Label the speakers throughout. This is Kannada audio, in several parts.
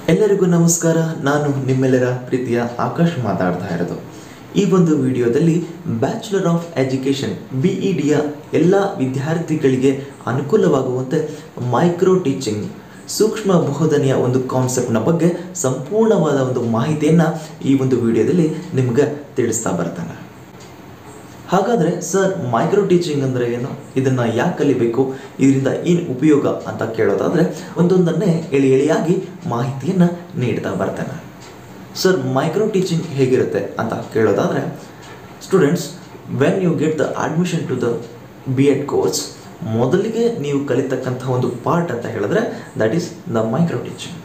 Speaker 1: ಎಲ್ಲರಿಗೂ ನಮಸ್ಕಾರ ನಾನು ನಿಮ್ಮೆಲ್ಲರ ಪ್ರೀತಿಯ ಆಕಾಶ್ ಮಾತಾಡ್ತಾ ಇರೋದು ಈ ಒಂದು ವಿಡಿಯೋದಲ್ಲಿ bachelor of education B E ಡಿಯ ಎಲ್ಲ ವಿದ್ಯಾರ್ಥಿಗಳಿಗೆ ಅನುಕೂಲವಾಗುವಂತೆ ಮೈಕ್ರೋ ಟೀಚಿಂಗ್ ಸೂಕ್ಷ್ಮ ಬೋಧನೆಯ ಒಂದು ಕಾನ್ಸೆಪ್ಟ್ನ ಬಗ್ಗೆ ಸಂಪೂರ್ಣವಾದ ಒಂದು ಮಾಹಿತಿಯನ್ನು ಈ ಒಂದು ವಿಡಿಯೋದಲ್ಲಿ ನಿಮ್ಗೆ ತಿಳಿಸ್ತಾ ಬರ್ತಾನೆ ಹಾಗಾದರೆ ಸರ್ ಮೈಕ್ರೋ ಟೀಚಿಂಗ್ ಅಂದರೆ ಏನು ಇದನ್ನು ಯಾಕೆ ಕಲಿಬೇಕು ಇದರಿಂದ ಏನು ಉಪಯೋಗ ಅಂತ ಕೇಳೋದಾದರೆ ಒಂದೊಂದನ್ನೇ ಎಳಿ ಎಳೆಯಾಗಿ ಮಾಹಿತಿಯನ್ನು ನೀಡ್ತಾ ಬರ್ತಾನೆ ಸರ್ ಮೈಕ್ರೋ ಟೀಚಿಂಗ್ ಹೇಗಿರುತ್ತೆ ಅಂತ ಕೇಳೋದಾದರೆ students when you get the admission to the B Ed course ಮೊದಲಿಗೆ ನೀವು ಕಲಿತಕ್ಕಂಥ ಒಂದು ಪಾರ್ಟ್ ಅಂತ ಹೇಳಿದ್ರೆ that is the micro teaching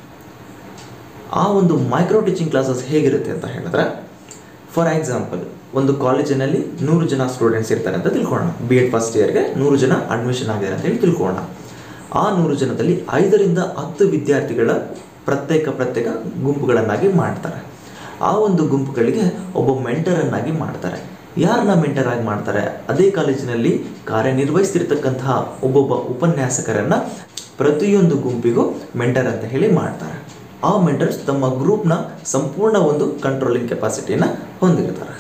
Speaker 1: ಆ ಒಂದು ಮೈಕ್ರೋ ಟೀಚಿಂಗ್ ಕ್ಲಾಸಸ್ ಹೇಗಿರುತ್ತೆ ಅಂತ ಹೇಳಿದ್ರೆ ಫಾರ್ ಎಕ್ಸಾಂಪಲ್ ಒಂದು ಕಾಲೇಜಿನಲ್ಲಿ ನೂರು ಜನ ಸ್ಟೂಡೆಂಟ್ಸ್ ಇರ್ತಾರೆ ಅಂತ ತಿಳ್ಕೊಳ್ಳೋಣ ಬಿ ಎಡ್ ಫಸ್ಟ್ ಇಯರ್ಗೆ ನೂರು ಜನ ಅಡ್ಮಿಷನ್ ಆಗಿದ್ದಾರೆ ಅಂತ ಹೇಳಿ ತಿಳ್ಕೊಳ್ಳೋಣ ಆ ನೂರು ಜನದಲ್ಲಿ ಐದರಿಂದ ಹತ್ತು ವಿದ್ಯಾರ್ಥಿಗಳ ಪ್ರತ್ಯೇಕ ಪ್ರತ್ಯೇಕ ಗುಂಪುಗಳನ್ನಾಗಿ ಮಾಡ್ತಾರೆ ಆ ಒಂದು ಗುಂಪುಗಳಿಗೆ ಒಬ್ಬ ಮೆಂಟರನ್ನಾಗಿ ಮಾಡ್ತಾರೆ ಯಾರನ್ನ ಮೆಂಟರ್ ಆಗಿ ಮಾಡ್ತಾರೆ ಅದೇ ಕಾಲೇಜಿನಲ್ಲಿ ಕಾರ್ಯನಿರ್ವಹಿಸ್ತಿರ್ತಕ್ಕಂತಹ ಒಬ್ಬೊಬ್ಬ ಉಪನ್ಯಾಸಕರನ್ನ ಪ್ರತಿಯೊಂದು ಗುಂಪಿಗೂ ಮೆಂಟರ್ ಅಂತ ಹೇಳಿ ಮಾಡ್ತಾರೆ ಆ ಮೆಂಟರ್ಸ್ ತಮ್ಮ ಗ್ರೂಪ್ನ ಸಂಪೂರ್ಣ ಒಂದು ಕಂಟ್ರೋಲಿಂಗ್ ಕೆಪಾಸಿಟಿಯನ್ನು ಹೊಂದಿರ್ತಾರೆ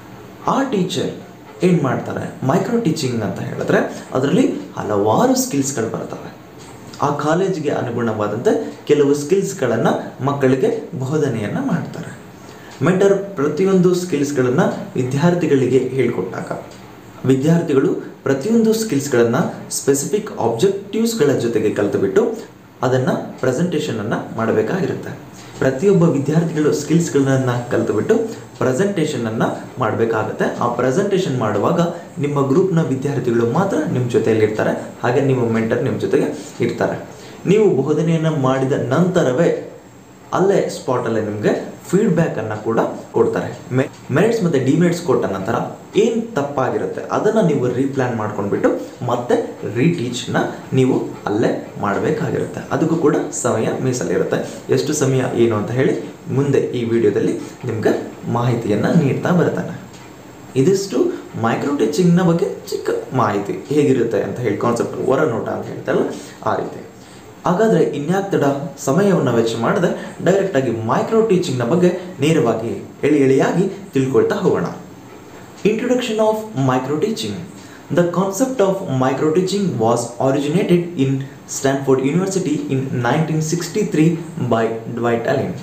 Speaker 1: ಆ ಟೀಚರ್ ಏನು ಮಾಡ್ತಾರೆ ಮೈಕ್ರೋ ಟೀಚಿಂಗ್ ಅಂತ ಹೇಳಿದ್ರೆ ಅದರಲ್ಲಿ ಹಲವಾರು ಸ್ಕಿಲ್ಸ್ಗಳು ಬರ್ತವೆ ಆ ಕಾಲೇಜಿಗೆ ಅನುಗುಣವಾದಂತೆ ಕೆಲವು ಸ್ಕಿಲ್ಸ್ಗಳನ್ನು ಮಕ್ಕಳಿಗೆ ಬೋಧನೆಯನ್ನು ಮಾಡ್ತಾರೆ ಮೆಂಟರ್ ಪ್ರತಿಯೊಂದು ಸ್ಕಿಲ್ಸ್ಗಳನ್ನು ವಿದ್ಯಾರ್ಥಿಗಳಿಗೆ ಹೇಳಿಕೊಟ್ಟಾಗ ವಿದ್ಯಾರ್ಥಿಗಳು ಪ್ರತಿಯೊಂದು ಸ್ಕಿಲ್ಸ್ಗಳನ್ನು ಸ್ಪೆಸಿಫಿಕ್ ಆಬ್ಜೆಕ್ಟಿವ್ಸ್ಗಳ ಜೊತೆಗೆ ಕಲಿತುಬಿಟ್ಟು ಅದನ್ನು ಪ್ರೆಸೆಂಟೇಷನನ್ನು ಮಾಡಬೇಕಾಗಿರುತ್ತೆ ಪ್ರತಿಯೊಬ್ಬ ವಿದ್ಯಾರ್ಥಿಗಳು ಸ್ಕಿಲ್ಸ್ಗಳನ್ನ ಕಲಿತುಬಿಟ್ಟು ಪ್ರೆಸೆಂಟೇಷನನ್ನು ಮಾಡಬೇಕಾಗುತ್ತೆ ಆ ಪ್ರೆಸೆಂಟೇಷನ್ ಮಾಡುವಾಗ ನಿಮ್ಮ ಗ್ರೂಪ್ನ ವಿದ್ಯಾರ್ಥಿಗಳು ಮಾತ್ರ ನಿಮ್ಮ ಜೊತೆಯಲ್ಲಿ ಇರ್ತಾರೆ ಹಾಗೆ ನಿಮ್ಮ ಮೆಂಟರ್ ನಿಮ್ಮ ಜೊತೆಗೆ ಇರ್ತಾರೆ ನೀವು ಬೋಧನೆಯನ್ನು ಮಾಡಿದ ನಂತರವೇ ಅಲ್ಲೇ ಸ್ಪಾಟಲ್ಲೇ ನಿಮಗೆ ಫೀಡ್ಬ್ಯಾಕನ್ನು ಕೂಡ ಕೊಡ್ತಾರೆ ಮೆ ಮೆರಿಟ್ಸ್ ಮತ್ತು ಡಿಮೆರಿಟ್ಸ್ ಕೊಟ್ಟ ನಂತರ ಏನು ತಪ್ಪಾಗಿರುತ್ತೆ ಅದನ್ನು ನೀವು ರೀಪ್ಲ್ಯಾನ್ ಮಾಡ್ಕೊಂಡ್ಬಿಟ್ಟು ಮತ್ತೆ ರೀಟೀಚ್ನ ನೀವು ಅಲ್ಲೇ ಮಾಡಬೇಕಾಗಿರುತ್ತೆ ಅದಕ್ಕೂ ಕೂಡ ಸಮಯ ಮೀಸಲಿರುತ್ತೆ ಎಷ್ಟು ಸಮಯ ಏನು ಅಂತ ಹೇಳಿ ಮುಂದೆ ಈ ವಿಡಿಯೋದಲ್ಲಿ ನಿಮ್ಗೆ ಮಾಹಿತಿಯನ್ನು ನೀಡ್ತಾ ಬರ್ತಾನೆ ಇದಿಷ್ಟು ಮೈಕ್ರೋ ಟೀಚಿಂಗ್ನ ಬಗ್ಗೆ ಚಿಕ್ಕ ಮಾಹಿತಿ ಹೇಗಿರುತ್ತೆ ಅಂತ ಹೇಳಿ ಕಾನ್ಸೆಪ್ಟ್ ಹೊರ ನೋಟ ಅಂತ ಹೇಳ್ತಾರಲ್ಲ ಆ ರೀತಿ ಹಾಗಾದರೆ ಇನ್ಯಾಕ್ ತಡ ಸಮಯವನ್ನು ವೆಚ್ಚ ಮಾಡದೆ ಡೈರೆಕ್ಟಾಗಿ ಮೈಕ್ರೋ ಟೀಚಿಂಗ್ನ ಬಗ್ಗೆ ನೇರವಾಗಿ ಎಳಿ ಎಳೆಯಾಗಿ ತಿಳ್ಕೊಳ್ತಾ ಹೋಗೋಣ introduction of micro teaching the concept of micro teaching was originated in Stanford University in nineteen sixty three by Dwight Allen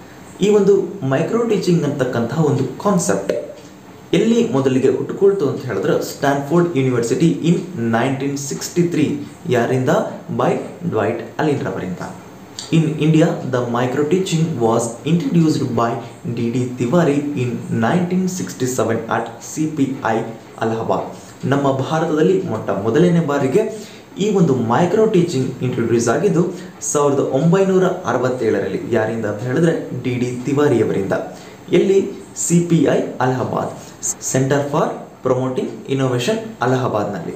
Speaker 1: ಈ ಒಂದು ಮೈಕ್ರೋ ಟೀಚಿಂಗ್ ಅಂತಕ್ಕಂತಹ ಒಂದು ಕಾನ್ಸೆಪ್ಟ್ ಎಲ್ಲಿ ಮೊದಲಿಗೆ ಹುಟ್ಟುಕೊಳ್ತು ಅಂತ ಹೇಳಿದ್ರೆ Stanford University in nineteen sixty three ಯಾರಿಂದ ಬೈ ಡ್ವೈಟ್ ಅಲಿನ್ ರವರಿಂದ in India the micro teaching was introduced by D D Tiwari in nineteen sixty seven at C P I Allahabad ನಮ್ಮ ಭಾರತದಲ್ಲಿ ಮೊಟ್ಟ ಮೊದಲನೇ ಬಾರಿಗೆ ಈ ಒಂದು ಮೈಕ್ರೋ ಟೀಚಿಂಗ್ ಇಂಟ್ರೊಡ್ಯೂಸ್ ಆಗಿದ್ದು ಸಾವಿರದ ಒಂಬೈನೂರ ಅರವತ್ತೇಳರಲ್ಲಿ ಯಾರಿಂದ ಅಂತ ಹೇಳಿದ್ರೆ ಡಿ ಡಿ ತಿವಾರಿಯವರಿಂದ ಎಲ್ಲಿ C P I Allahabad centre for promoting innovation ಅಲಹಾಬಾದ್ನಲ್ಲಿ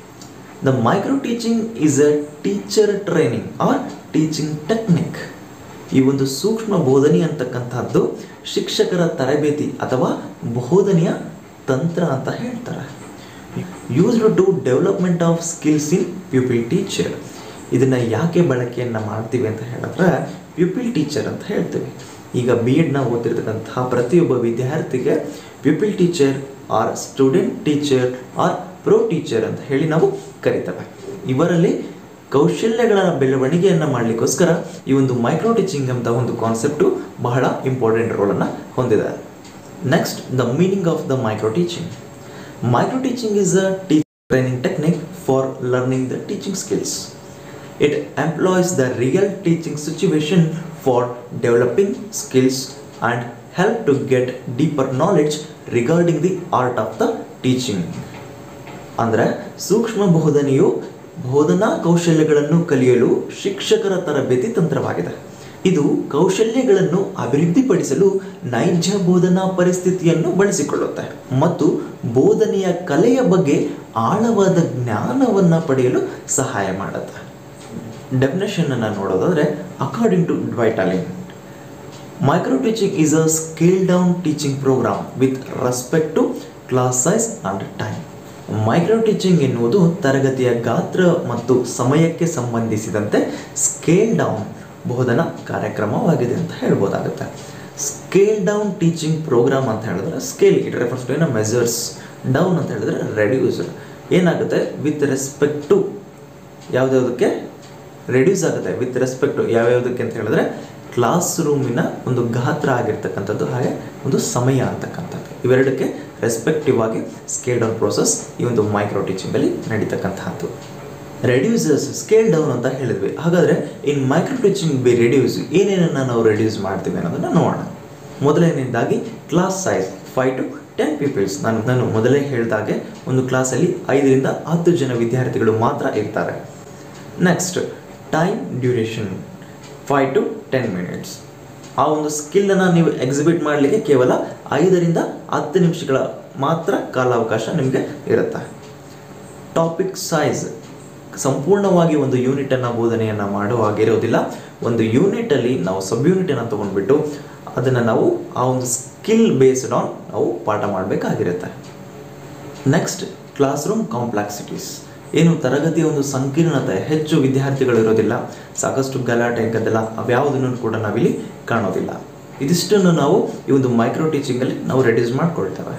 Speaker 1: the micro teaching is a teacher training or teaching technique ಈ ಒಂದು ಸೂಕ್ಷ್ಮ ಬೋಧನೆ ಅಂತಕ್ಕಂಥದ್ದು ಶಿಕ್ಷಕರ ತರಬೇತಿ ಅಥವಾ ಬೋಧನೆಯ ತಂತ್ರ ಅಂತ ಹೇಳ್ತಾರೆ used to development of skills in pupil teacher ಇದನ್ನು ಯಾಕೆ ಬಳಕೆಯನ್ನು ಮಾಡ್ತೀವಿ ಅಂತ ಹೇಳಿದ್ರೆ ಪ್ಯೂಪಿಲ್ ಟೀಚರ್ ಅಂತ ಹೇಳ್ತೀವಿ ಈಗ ಬಿ ಎಡ್ನ ಓದ್ತಿರ್ತಕ್ಕಂತಹ ಪ್ರತಿಯೊಬ್ಬ ವಿದ್ಯಾರ್ಥಿಗೆ pupil teacher or student teacher or pro teacher ಅಂತ ಹೇಳಿ ನಾವು ಕರಿತೇವೆ ಇವರಲ್ಲಿ ಕೌಶಲ್ಯಗಳ ಬೆಳವಣಿಗೆಯನ್ನು ಮಾಡಲಿಕ್ಕೋಸ್ಕರ ಈ ಒಂದು ಮೈಕ್ರೋ ಟೀಚಿಂಗ್ ಅಂತ ಒಂದು ಕಾನ್ಸೆಪ್ಟು ಬಹಳ ಇಂಪಾರ್ಟೆಂಟ್ ರೋಲನ್ನು ಹೊಂದಿದೆ next the meaning of the micro teaching micro teaching is a teaching training technique for learning the teaching skills It employs the real teaching situation for developing skills and help to get deeper knowledge regarding the art of the teaching. ಅಂದರೆ ಸೂಕ್ಷ್ಮ ಬೋಧನೆಯು ಬೋಧನಾ ಕೌಶಲ್ಯಗಳನ್ನು ಕಲಿಯಲು ಶಿಕ್ಷಕರ ತರಬೇತಿ ತಂತ್ರವಾಗಿದೆ ಇದು ಕೌಶಲ್ಯಗಳನ್ನು ಅಭಿವೃದ್ಧಿಪಡಿಸಲು ನೈಜ ಬೋಧನಾ ಪರಿಸ್ಥಿತಿಯನ್ನು ಬಳಸಿಕೊಳ್ಳುತ್ತೆ ಮತ್ತು ಬೋಧನೆಯ ಕಲೆಯ ಬಗ್ಗೆ ಆಳವಾದ ಜ್ಞಾನವನ್ನು ಪಡೆಯಲು ಸಹಾಯ ಮಾಡುತ್ತೆ ಡೆಫಿನೇಷನ್ ಅನ್ನು ನೋಡೋದಾದ್ರೆ according to Dwight Allen micro teaching is a scale down teaching programme with respect to class size and time micro teaching ಎನ್ನುವುದು ತರಗತಿಯ ಗಾತ್ರ ಮತ್ತು ಸಮಯಕ್ಕೆ ಸಂಬಂಧಿಸಿದಂತೆ ಸ್ಕೇಲ್ ಡೌನ್ ಬೋಧನಾ ಕಾರ್ಯಕ್ರಮವಾಗಿದೆ ಅಂತ ಹೇಳ್ಬೋದಾಗುತ್ತೆ ಸ್ಕೇಲ್ ಡೌನ್ ಟೀಚಿಂಗ್ ಪ್ರೋಗ್ರಾಮ್ ಅಂತ ಹೇಳಿದ್ರೆ ಸ್ಕೇಲ್ ಇಟ್ ರೆಫರ್ಸ್ ಟು ಏನೋ ಮೆಜರ್ಸ್ ಡೌನ್ ಅಂತ ಹೇಳಿದ್ರೆ ರೆಡ್ಯೂಸ್ ಏನಾಗುತ್ತೆ ವಿತ್ ರೆಸ್ಪೆಕ್ಟ್ ಟು ಯಾವುದ್ಯಾವುದಕ್ಕೆ ರೆಡ್ಯೂಸ್ ಆಗುತ್ತೆ ವಿತ್ ರೆಸ್ಪೆಕ್ಟ್ ಟು ಯಾವ್ಯಾವುದಕ್ಕೆ ಅಂತ ಹೇಳಿದ್ರೆ ಕ್ಲಾಸ್ ರೂಮಿನ ಒಂದು ಗಾತ್ರ ಆಗಿರ್ತಕ್ಕಂಥದ್ದು ಹಾಗೆ ಒಂದು ಸಮಯ ಅಂತಕ್ಕಂಥದ್ದು ಇವೆರಡಕ್ಕೆ ರೆಸ್ಪೆಕ್ಟಿವ್ ಆಗಿ ಸ್ಕೇಲ್ ಡೌನ್ ಪ್ರೋಸೆಸ್ ಈ ಒಂದು ಮೈಕ್ರೋ ಟೀಚಿಂಗಲ್ಲಿ ನಡೀತಕ್ಕಂತಹದ್ದು ರೆಡ್ಯೂಸಸ್ ಸ್ಕೇಲ್ ಡೌನ್ ಅಂತ ಹೇಳಿದ್ವಿ ಹಾಗಾದರೆ in micro teaching be reduce ಏನೇನನ್ನು ನಾವು ರೆಡ್ಯೂಸ್ ಮಾಡ್ತೀವಿ ಅನ್ನೋದನ್ನು ನೋಡೋಣ ಮೊದಲನೇದಾಗಿ class size five to ten peoples ನಾನು ನಾನು ಮೊದಲೇ ಹೇಳಿದಾಗೆ ಒಂದು ಕ್ಲಾಸಲ್ಲಿ ಐದರಿಂದ ಹತ್ತು ಜನ ವಿದ್ಯಾರ್ಥಿಗಳು ಮಾತ್ರ ಇರ್ತಾರೆ next time duration five to ten minutes ಆ ಒಂದು ಸ್ಕಿಲ್ಲನ್ನು ನೀವು ಎಕ್ಸಿಬಿಟ್ ಮಾಡಲಿಕ್ಕೆ ಕೇವಲ ಐದರಿಂದ ಹತ್ತು ನಿಮಿಷಗಳ ಮಾತ್ರ ಕಾಲಾವಕಾಶ ನಿಮಗೆ ಇರುತ್ತೆ ಟಾಪಿಕ್ ಸೈಜ್ ಸಂಪೂರ್ಣವಾಗಿ ಒಂದು ಯೂನಿಟನ್ನು ಬೋಧನೆಯನ್ನು ಮಾಡೋ ಹಾಗಿರೋದಿಲ್ಲ ಒಂದು ಯೂನಿಟಲ್ಲಿ ನಾವು ಸಬ್ ಯೂನಿಟನ್ನು ತೊಗೊಂಡ್ಬಿಟ್ಟು ಅದನ್ನು ನಾವು ಆ ಒಂದು ಸ್ಕಿಲ್ ಬೇಸ್ಡ್ ಆನ್ ನಾವು ಪಾಠ ಮಾಡಬೇಕಾಗಿರುತ್ತೆ ನೆಕ್ಸ್ಟ್ ಕ್ಲಾಸ್ ರೂಮ್ ಕಾಂಪ್ಲೆಕ್ಸಿಟೀಸ್ ಏನು ತರಗತಿಯ ಒಂದು ಸಂಕೀರ್ಣತೆ ಹೆಚ್ಚು ವಿದ್ಯಾರ್ಥಿಗಳು ಇರೋದಿಲ್ಲ ಸಾಕಷ್ಟು ಗಲಾಟೆ ಗದ್ದಲ ಅವ್ಯಾವುದನ್ನು ಕೂಡ ನಾವಿಲ್ಲಿ ಕಾಣೋದಿಲ್ಲ ಇದಿಷ್ಟನ್ನು ನಾವು ಈ ಒಂದು ಮೈಕ್ರೋ ಟೀಚಿಂಗಲ್ಲಿ ನಾವು ರೆಡ್ಯೂಸ್ ಮಾಡ್ಕೊಳ್ತೇವೆ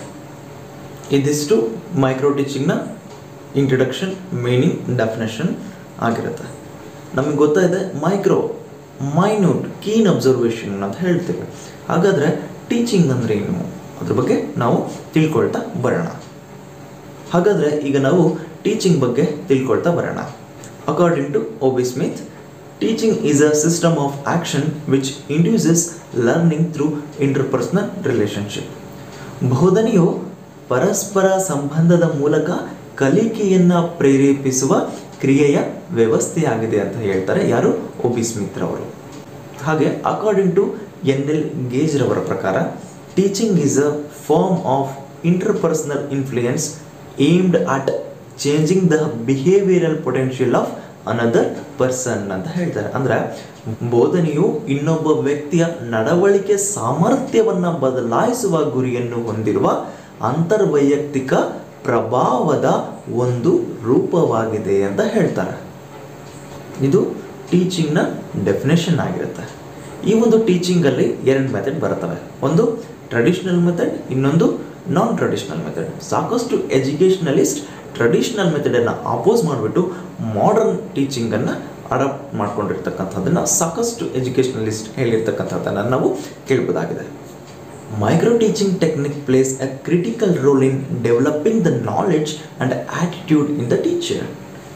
Speaker 1: ಇದಿಷ್ಟು ಮೈಕ್ರೋ ಟೀಚಿಂಗ್ನ ಇಂಟ್ರಡಕ್ಷನ್ ಮೀನಿಂಗ್ ಡೆಫಿನೇಷನ್ ಆಗಿರುತ್ತೆ ನಮಗೆ ಗೊತ್ತಾಯಿದೆ ಮೈಕ್ರೋ ಮೈನ್ಯೂಟ್ ಕೀನ್ ಅಬ್ಸರ್ವೇಷನ್ ಅಂತ ಹೇಳ್ತೇವೆ ಹಾಗಾದರೆ ಟೀಚಿಂಗ್ ಅಂದರೆ ಏನು ಅದ್ರ ಬಗ್ಗೆ ನಾವು ತಿಳ್ಕೊಳ್ತಾ ಬರೋಣ ಹಾಗಾದರೆ ಈಗ ನಾವು ಟೀಚಿಂಗ್ ಬಗ್ಗೆ ತಿಳ್ಕೊಳ್ತಾ ಬರೋಣ according to O B Smith teaching is a system of action which induces learning through interpersonal relationship ಬೋಧನೆಯು ಪರಸ್ಪರ ಸಂಬಂಧದ ಮೂಲಕ ಕಲಿಕೆಯನ್ನು ಪ್ರೇರೇಪಿಸುವ ಕ್ರಿಯೆಯ ವ್ಯವಸ್ಥೆಯಾಗಿದೆ ಅಂತ ಹೇಳ್ತಾರೆ ಯಾರು ಓಬಿ ಸ್ಮಿತ್ ರವರು ಹಾಗೆ according to N L Gage ರವರ ಪ್ರಕಾರ teaching is a form of interpersonal influence aimed at changing the behavioural potential of another person ಅಂತ ಹೇಳ್ತಾರೆ ಅಂದ್ರೆ ಬೋಧನೆಯು ಇನ್ನೊಬ್ಬ ವ್ಯಕ್ತಿಯ ನಡವಳಿಕೆ ಸಾಮರ್ಥ್ಯವನ್ನು ಬದಲಾಯಿಸುವ ಗುರಿಯನ್ನು ಹೊಂದಿರುವ ಅಂತರ್ವೈಯಕ್ತಿಕ ಪ್ರಭಾವದ ಒಂದು ರೂಪವಾಗಿದೆ ಅಂತ ಹೇಳ್ತಾರೆ ಇದು ಟೀಚಿಂಗ್ನ ಡೆಫಿನೇಷನ್ ಆಗಿರುತ್ತೆ ಈ ಒಂದು ಟೀಚಿಂಗಲ್ಲಿ ಎರಡು ಮೆಥಡ್ ಬರ್ತವೆ ಒಂದು ಟ್ರೆಡಿಷ್ನಲ್ ಮೆಥಡ್ ಇನ್ನೊಂದು ನಾನ್ ಟ್ರೆಡಿಷ್ನಲ್ ಮೆಥಡ್ ಸಾಕಷ್ಟು ಎಜುಕೇಷನಲಿಸ್ಟ್ ಟ್ರೆಡಿಷ್ನಲ್ ಮೆಥಡನ್ನು ಅಪೋಸ್ ಮಾಡಿಬಿಟ್ಟು ಮಾಡರ್ನ್ ಟೀಚಿಂಗನ್ನು ಅಡಾಪ್ಟ್ ಮಾಡ್ಕೊಂಡಿರ್ತಕ್ಕಂಥದ್ದನ್ನು ಸಾಕಷ್ಟು ಎಜುಕೇಷನಲಿಸ್ಟ್ ಹೇಳಿರ್ತಕ್ಕಂಥದ್ದನ್ನು ನಾವು ಕೇಳ್ಬೋದಾಗಿದೆ micro teaching technique plays a critical role in developing the knowledge and attitude in the teacher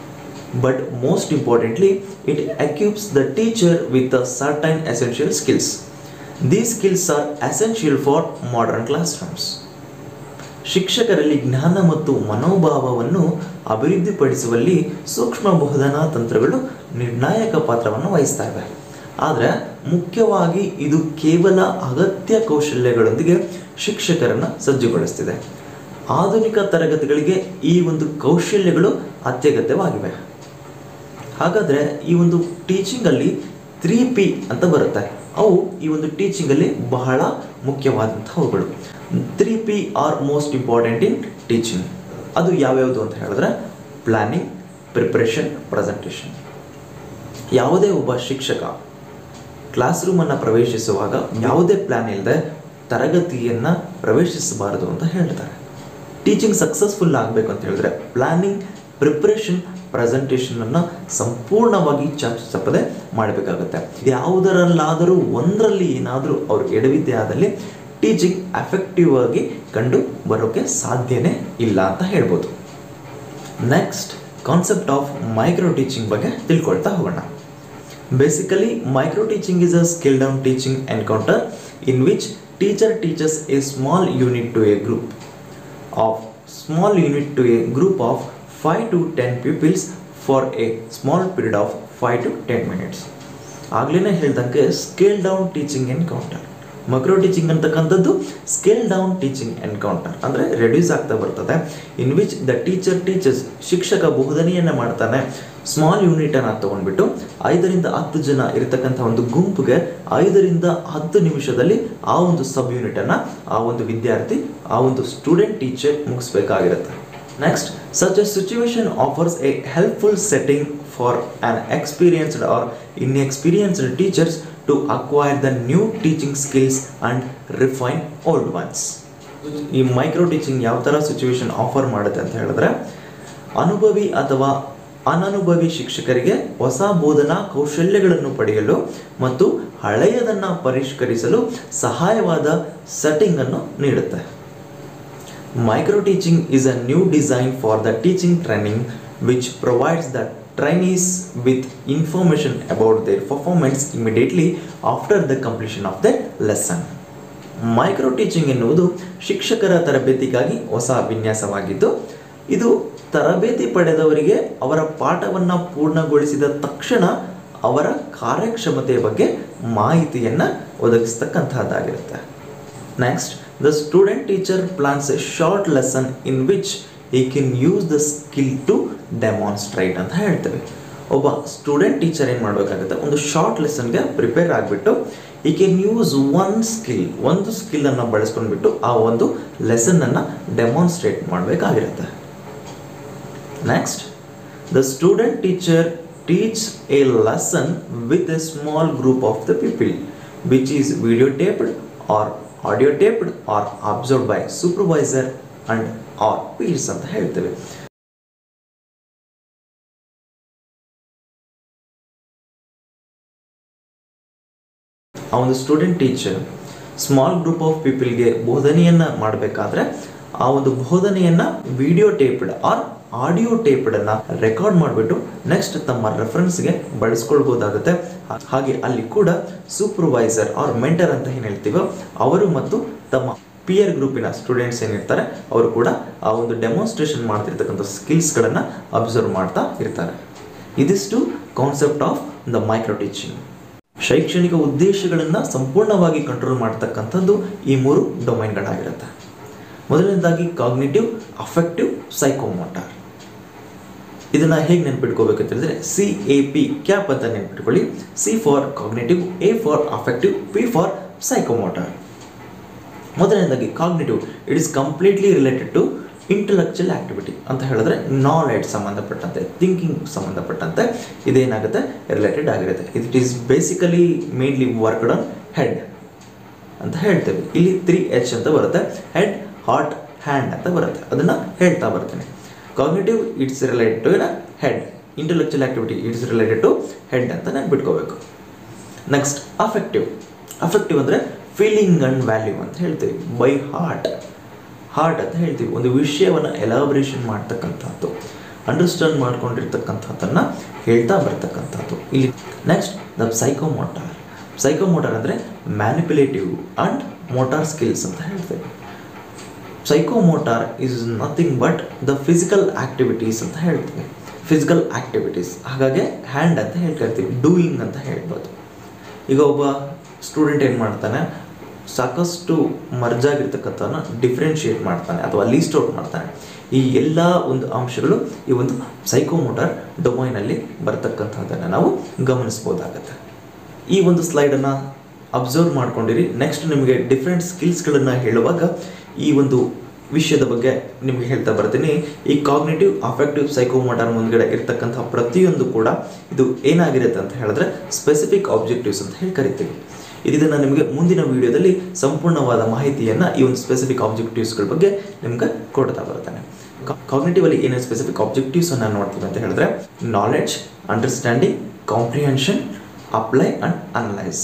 Speaker 1: but most importantly, it equips the teacher with a certain essential skills. These skills are essential for modern classrooms. ಶಿಕ್ಷಕರಲ್ಲಿ ಜ್ಞಾನ ಮತ್ತು ಮನೋಭಾವವನ್ನು ಅಭಿವೃದ್ಧಿಪಡಿಸುವಲ್ಲಿ ಸೂಕ್ಷ್ಮ ಬೋಧನಾ ತಂತ್ರಗಳು ನಿರ್ಣಾಯಕ ಪಾತ್ರವನ್ನು ವಹಿಸ್ತವೆ ಆದರೆ ಮುಖ್ಯವಾಗಿ ಇದು ಕೇವಲ ಅಗತ್ಯ ಕೌಶಲ್ಯಗಳೊಂದಿಗೆ ಶಿಕ್ಷಕರನ್ನು ಸಜ್ಜುಗೊಳಿಸ್ತಿದೆ ಆಧುನಿಕ ತರಗತಿಗಳಿಗೆ ಈ ಒಂದು ಕೌಶಲ್ಯಗಳು ಅತ್ಯಗತ್ಯವಾಗಿವೆ ಹಾಗಾದರೆ ಈ ಒಂದು ಟೀಚಿಂಗಲ್ಲಿ ತ್ರೀ ಪಿ ಅಂತ ಬರುತ್ತೆ ಅವು ಈ ಒಂದು ಟೀಚಿಂಗಲ್ಲಿ ಬಹಳ ಮುಖ್ಯವಾದಂಥವುಗಳು three P R most important in teaching ಅದು ಯಾವ್ಯಾವುದು ಅಂತ ಹೇಳಿದ್ರೆ ಪ್ಲ್ಯಾನಿಂಗ್ ಪ್ರಿಪ್ರೇಷನ್ ಪ್ರೆಸೆಂಟೇಷನ್ ಯಾವುದೇ ಒಬ್ಬ ಶಿಕ್ಷಕ ಕ್ಲಾಸ್ ರೂಮನ್ನು ಪ್ರವೇಶಿಸುವಾಗ ಯಾವುದೇ ಪ್ಲ್ಯಾನ್ ಇಲ್ಲದೆ ತರಗತಿಯನ್ನು ಪ್ರವೇಶಿಸಬಾರದು ಅಂತ ಹೇಳ್ತಾರೆ ಟೀಚಿಂಗ್ ಸಕ್ಸಸ್ಫುಲ್ ಆಗಬೇಕು ಅಂತ ಹೇಳಿದ್ರೆ ಪ್ಲ್ಯಾನಿಂಗ್ ಪ್ರಿಪ್ರೇಷನ್ ಪ್ರೆಸೆಂಟೇಷನನ್ನು ಸಂಪೂರ್ಣವಾಗಿ ಚಾಚು ತಪ್ಪದೆ ಮಾಡಬೇಕಾಗುತ್ತೆ ಯಾವುದರಲ್ಲಾದರೂ ಒಂದರಲ್ಲಿ ಏನಾದರೂ ಅವ್ರು ಎಡವಿದ್ದೆ ಆದಲ್ಲಿ ಟೀಚಿಂಗ್ ಎಫೆಕ್ಟಿವ್ ಆಗಿ ಕಂಡು ಬರೋಕ್ಕೆ ಸಾಧ್ಯನೇ ಇಲ್ಲ ಅಂತ ಹೇಳ್ಬೋದು next concept of micro teaching ಬಗ್ಗೆ ತಿಳ್ಕೊಳ್ತಾ ಹೋಗೋಣ basically micro teaching is a skill down teaching encounter in which teacher teachers a small unit to a group of small unit to a group of five to ten peoples for a small period of five to ten minutes ಆಗ್ಲೇ ಹೇಳ್ದಂಗೆ scale down teaching encounter micro teaching ಅಂತಕ್ಕಂಥದ್ದು ಸ್ಕೇಲ್ ಡೌನ್ ಟೀಚಿಂಗ್ ಎನ್ಕೌಂಟರ್ ಅಂದರೆ ರೆಡ್ಯೂಸ್ ಆಗ್ತಾ ಬರ್ತದೆ in which the teacher teachers ಶಿಕ್ಷಕ ಬೋಧನೆಯನ್ನು ಮಾಡ್ತಾನೆ ಸ್ಮಾಲ್ ಯೂನಿಟನ್ನು ತೊಗೊಂಡ್ಬಿಟ್ಟು ಐದರಿಂದ ಹತ್ತು ಜನ ಇರತಕ್ಕಂಥ ಒಂದು ಗುಂಪಿಗೆ ಐದರಿಂದ ಹತ್ತು ನಿಮಿಷದಲ್ಲಿ ಆ ಒಂದು ಸಬ್ ಯೂನಿಟನ್ನು ಆ ಒಂದು ವಿದ್ಯಾರ್ಥಿ ಆ ಒಂದು ಸ್ಟೂಡೆಂಟ್ ಟೀಚರ್ ಮುಗಿಸ್ಬೇಕಾಗಿರುತ್ತೆ Next, such a situation offers a helpful setting for an experienced or inexperienced teachers to acquire the new teaching skills and refine old ones. ಈ ಮೈಕ್ರೋ ಟೀಚಿಂಗ್ ಯಾವ ಥರ ಸಿಚುವೇಶನ್ ಆಫರ್ ಮಾಡುತ್ತೆ ಅಂತ ಹೇಳಿದ್ರೆ ಅನುಭವಿ ಅಥವಾ ಅನನುಭವಿ ಶಿಕ್ಷಕರಿಗೆ ಹೊಸ ಬೋಧನಾ ಕೌಶಲ್ಯಗಳನ್ನು ಪಡೆಯಲು ಮತ್ತು ಹಳೆಯದನ್ನು ಪರಿಷ್ಕರಿಸಲು ಸಹಾಯವಾದ ಸೆಟ್ಟಿಂಗ್ ಅನ್ನು ನೀಡುತ್ತೆ Micro teaching is a new design for the teaching training which provides the trainees with information about their performance immediately after the completion of their lesson. Micro teaching ಎನ್ನುವುದು ಶಿಕ್ಷಕರ ತರಬೇತಿಗಾಗಿ ಹೊಸ ವಿನ್ಯಾಸವಾಗಿದ್ದು ಇದು ತರಬೇತಿ ಪಡೆದವರಿಗೆ ಅವರ ಪಾಠವನ್ನು ಪೂರ್ಣಗೊಳಿಸಿದ ತಕ್ಷಣ ಅವರ ಕಾರ್ಯಕ್ಷಮತೆಯ ಬಗ್ಗೆ ಮಾಹಿತಿಯನ್ನು ಒದಗಿಸ್ತಕ್ಕಂತಹದ್ದಾಗಿರುತ್ತೆ next the student teacher plans a short lesson in which he can use the skill to demonstrate ಅಂತ ಹೇಳ್ತೇವೆ ಒಬ್ಬ ಸ್ಟೂಡೆಂಟ್ ಟೀಚರ್ ಏನು ಮಾಡಬೇಕಾಗುತ್ತೆ ಒಂದು ಶಾರ್ಟ್ ಲೆಸನ್ಗೆ ಪ್ರಿಪೇರ್ ಆಗಿಬಿಟ್ಟು ಈ ಕೆನ್ ಯೂಸ್ ಒನ್ ಸ್ಕಿಲ್ ಒಂದು ಸ್ಕಿಲ್ಲನ್ನು ಬಳಸ್ಕೊಂಡ್ಬಿಟ್ಟು ಆ ಒಂದು ಲೆಸನ್ನನ್ನು ಡೆಮಾನ್ಸ್ಟ್ರೇಟ್ ಮಾಡಬೇಕಾಗಿರುತ್ತೆ next the student teacher teach a lesson with a small group of the people which is video taped or audio taped or observe by supervisor and or peers ಅಂತ ಹೇಳ್ತೇವೆ ಆ ಒಂದು student teacher small group of ಪೀಪಲ್ಗೆ ಬೋಧನೆಯನ್ನು ಮಾಡಬೇಕಾದ್ರೆ ಆ ಒಂದು ಬೋಧನೆಯನ್ನು ವಿಡಿಯೋ ಟೇಪ್ಡ್ ಆರ್ ಆಡಿಯೋ ಟೇಪ್ಡನ್ನು ರೆಕಾರ್ಡ್ ಮಾಡಿಬಿಟ್ಟು ನೆಕ್ಸ್ಟ್ ತಮ್ಮ ರೆಫರೆನ್ಸ್ಗೆ ಬಳಸ್ಕೊಳ್ಬೋದಾಗುತ್ತೆ ಹಾಗೆ ಅಲ್ಲಿ ಕೂಡ ಸೂಪರ್ವೈಸರ್ ಆರ್ ಮೆಂಟರ್ ಅಂತ ಏನು ಹೇಳ್ತೀವೋ ಅವರು ಮತ್ತು ತಮ್ಮ ಪಿಯರ್ ಗ್ರೂಪಿನ ಸ್ಟೂಡೆಂಟ್ಸ್ ಏನಿರ್ತಾರೆ ಅವರು ಕೂಡ ಆ ಒಂದು ಡೆಮಾನ್ಸ್ಟ್ರೇಷನ್ ಮಾಡ್ತಿರ್ತಕ್ಕಂಥ ಸ್ಕಿಲ್ಸ್ಗಳನ್ನು ಅಬ್ಸರ್ವ್ ಮಾಡ್ತಾ ಇರ್ತಾರೆ ಇದಿಷ್ಟು concept of the micro teaching ಶೈಕ್ಷಣಿಕ ಉದ್ದೇಶಗಳನ್ನು ಸಂಪೂರ್ಣವಾಗಿ ಕಂಟ್ರೋಲ್ ಮಾಡ್ತಕ್ಕಂಥದ್ದು ಈ ಮೂರು ಡೊಮೈನ್ಗಳಾಗಿರುತ್ತೆ ಮೊದಲನೇದಾಗಿ ಕಾಗ್ನೇಟಿವ್ ಅಫೆಕ್ಟಿವ್ ಸೈಕೋಮೋಟಾರ್ ಇದನ್ನ ಹೇಗೆ ನೆನ್ಪಿಟ್ಕೋಬೇಕಂತ ಹೇಳಿದ್ರೆ ಸಿ ಎ ಪಿ ಕ್ಯಾಪ್ ಅಂತ ನೆನ್ಪಿಟ್ಕೊಳ್ಳಿ C for cognitive A for affective P for psychomotor ಮೊದಲನೇದಾಗಿ cognitive it is completely related to intellectual activity ಅಂತ ಹೇಳಿದ್ರೆ ನಾಲೆಡ್ಜ್ ಸಂಬಂಧಪಟ್ಟಂತೆ ಥಿಂಕಿಂಗ್ ಸಂಬಂಧಪಟ್ಟಂತೆ ಇದೇನಾಗುತ್ತೆ ರಿಲೇಟೆಡ್ ಆಗಿರುತ್ತೆ it is basically mainly worked on head ಅಂತ ಹೇಳ್ತೇವೆ ಇಲ್ಲಿ ತ್ರೀ ಎಚ್ ಅಂತ ಬರುತ್ತೆ ಹೆಡ್ ಹಾರ್ಟ್ ಹ್ಯಾಂಡ್ ಅಂತ ಬರುತ್ತೆ ಅದನ್ನು ಹೇಳ್ತಾ ಬರ್ತೀನಿ cognitive it's related to head intellectual activity it's related to head ಅಂತ ನೆನ್ಪಿಟ್ಕೋಬೇಕು ನೆಕ್ಸ್ಟ್ ಅಫೆಕ್ಟಿವ್ ಅಫೆಕ್ಟಿವ್ ಅಂದರೆ ಫೀಲಿಂಗ್ ಆ್ಯಂಡ್ ವ್ಯಾಲ್ಯೂ ಅಂತ ಹೇಳ್ತೀವಿ ಬೈ ಹಾರ್ಟ್ ಹಾರ್ಟ್ ಅಂತ ಹೇಳ್ತೀವಿ ಒಂದು ವಿಷಯವನ್ನು ಎಲಾಬ್ರೇಷನ್ ಮಾಡ್ತಕ್ಕಂಥದ್ದು ಅಂಡರ್ಸ್ಟ್ಯಾಂಡ್ ಮಾಡ್ಕೊಂಡಿರ್ತಕ್ಕಂಥದ್ದನ್ನು ಹೇಳ್ತಾ ಬರ್ತಕ್ಕಂಥದ್ದು ಇಲ್ಲಿ ನೆಕ್ಸ್ಟ್ ದ ಸೈಕೋಮೋಟಾರ್ ಸೈಕೋಮೋಟಾರ್ ಅಂದರೆ ಮ್ಯಾನಿಪುಲೇಟಿವ್ ಆ್ಯಂಡ್ ಮೋಟಾರ್ ಸ್ಕಿಲ್ಸ್ ಅಂತ ಹೇಳ್ತೇವೆ psychomotor is nothing but the physical activities ಅಂತ ಹೇಳ್ತೀವಿ ಫಿಸಿಕಲ್ ಆಕ್ಟಿವಿಟೀಸ್ ಹಾಗಾಗಿ ಹ್ಯಾಂಡ್ ಅಂತ ಹೇಳ್ಕೊಳ್ತೀವಿ ಡೂಯಿಂಗ್ ಅಂತ ಹೇಳ್ಬೋದು ಈಗ ಒಬ್ಬ ಸ್ಟೂಡೆಂಟ್ ಏನು ಮಾಡ್ತಾನೆ ಸಾಕಷ್ಟು ಮರ್ಜಾಗಿರ್ತಕ್ಕಂಥವನ್ನ ಡಿಫ್ರೆನ್ಷಿಯೇಟ್ ಮಾಡ್ತಾನೆ ಅಥವಾ ಲೀಸ್ಟ್ ಔಟ್ ಮಾಡ್ತಾನೆ ಈ ಎಲ್ಲ ಒಂದು ಅಂಶಗಳು ಈ ಒಂದು ಸೈಕೋಮೋಟಾರ್ ಡೊಮೈನಲ್ಲಿ ಬರ್ತಕ್ಕಂಥದ್ದನ್ನು ನಾವು ಗಮನಿಸ್ಬೋದಾಗತ್ತೆ ಈ ಒಂದು ಸ್ಲೈಡನ್ನು ಅಬ್ಸರ್ವ್ ಮಾಡ್ಕೊಂಡಿರಿ ನೆಕ್ಸ್ಟ್ ನಿಮಗೆ ಡಿಫ್ರೆಂಟ್ ಸ್ಕಿಲ್ಸ್ಗಳನ್ನು ಹೇಳುವಾಗ ಈ ಒಂದು ವಿಷಯದ ಬಗ್ಗೆ ನಿಮಗೆ ಹೇಳ್ತಾ ಬರ್ತೀನಿ ಈ ಕಾಗ್ನೇಟಿವ್ ಅಫೆಕ್ಟಿವ್ ಸೈಕೋಮೋಟಾರ್ ಮುಂದ್ಗಡೆ ಇರ್ತಕ್ಕಂಥ ಪ್ರತಿಯೊಂದು ಕೂಡ ಇದು ಏನಾಗಿರುತ್ತೆ ಅಂತ ಹೇಳಿದ್ರೆ ಸ್ಪೆಸಿಫಿಕ್ ಆಬ್ಜೆಕ್ಟಿವ್ಸ್ ಅಂತ ಹೇಳಿ ಕರಿತೀವಿ ಇದನ್ನು ನಿಮಗೆ ಮುಂದಿನ ವಿಡಿಯೋದಲ್ಲಿ ಸಂಪೂರ್ಣವಾದ ಮಾಹಿತಿಯನ್ನು ಈ ಒಂದು ಸ್ಪೆಸಿಫಿಕ್ ಆಬ್ಜೆಕ್ಟಿವ್ಸ್ಗಳ ಬಗ್ಗೆ ನಿಮ್ಗೆ ಕೊಡ್ತಾ ಬರ್ತಾನೆ ಕಾಗ್ನೇಟಿವ್ ಅಲ್ಲಿ ಏನೇನು ಸ್ಪೆಸಿಫಿಕ್ ಆಬ್ಜೆಕ್ಟಿವ್ಸ್ ಅನ್ನು ನೋಡ್ತೀವಿ ಅಂತ ಹೇಳಿದ್ರೆ knowledge understanding comprehension apply and analyse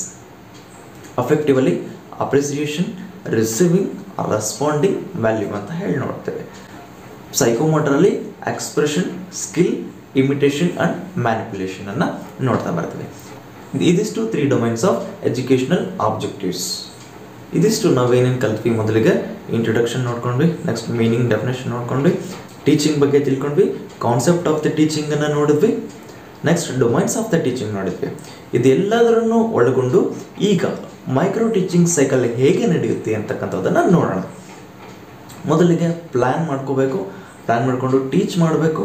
Speaker 1: affectively appreciation receiving responding value ಅಂತ ಹೇಳಿ ನೋಡ್ತೇವೆ ಸೈಕೋಮೋಟರಲ್ಲಿ expression skill imitation and manipulation ಅನ್ನು ನೋಡ್ತಾ ಬರ್ತೀವಿ ಇದಿಷ್ಟು three domains of educational objectives ಇದಿಷ್ಟು ನಾವೇನೇನು ಕಲ್ತ್ವಿ ಮೊದಲಿಗೆ ಇಂಟ್ರೊಡಕ್ಷನ್ ನೋಡ್ಕೊಂಡ್ವಿ ನೆಕ್ಸ್ಟ್ ಮೀನಿಂಗ್ ಡೆಫಿನೇಷನ್ ನೋಡ್ಕೊಂಡ್ವಿ ಟೀಚಿಂಗ್ ಬಗ್ಗೆ ತಿಳ್ಕೊಂಡ್ವಿ ಕಾನ್ಸೆಪ್ಟ್ ಆಫ್ ದ ಟೀಚಿಂಗನ್ನು ನೋಡಿದ್ವಿ next domains of the teaching ನೋಡಿದ್ವಿ ಇದೆಲ್ಲದರನ್ನು ಒಳಗೊಂಡು ಈಗ ಮೈಕ್ರೋ ಟೀಚಿಂಗ್ ಸೈಕಲ್ ಹೇಗೆ ನಡೆಯುತ್ತೆ ಅಂತಕ್ಕಂಥದ್ದನ್ನು ನೋಡೋಣ ಮೊದಲಿಗೆ ಪ್ಲ್ಯಾನ್ ಮಾಡ್ಕೋಬೇಕು ಪ್ಲ್ಯಾನ್ ಮಾಡಿಕೊಂಡು ಟೀಚ್ ಮಾಡಬೇಕು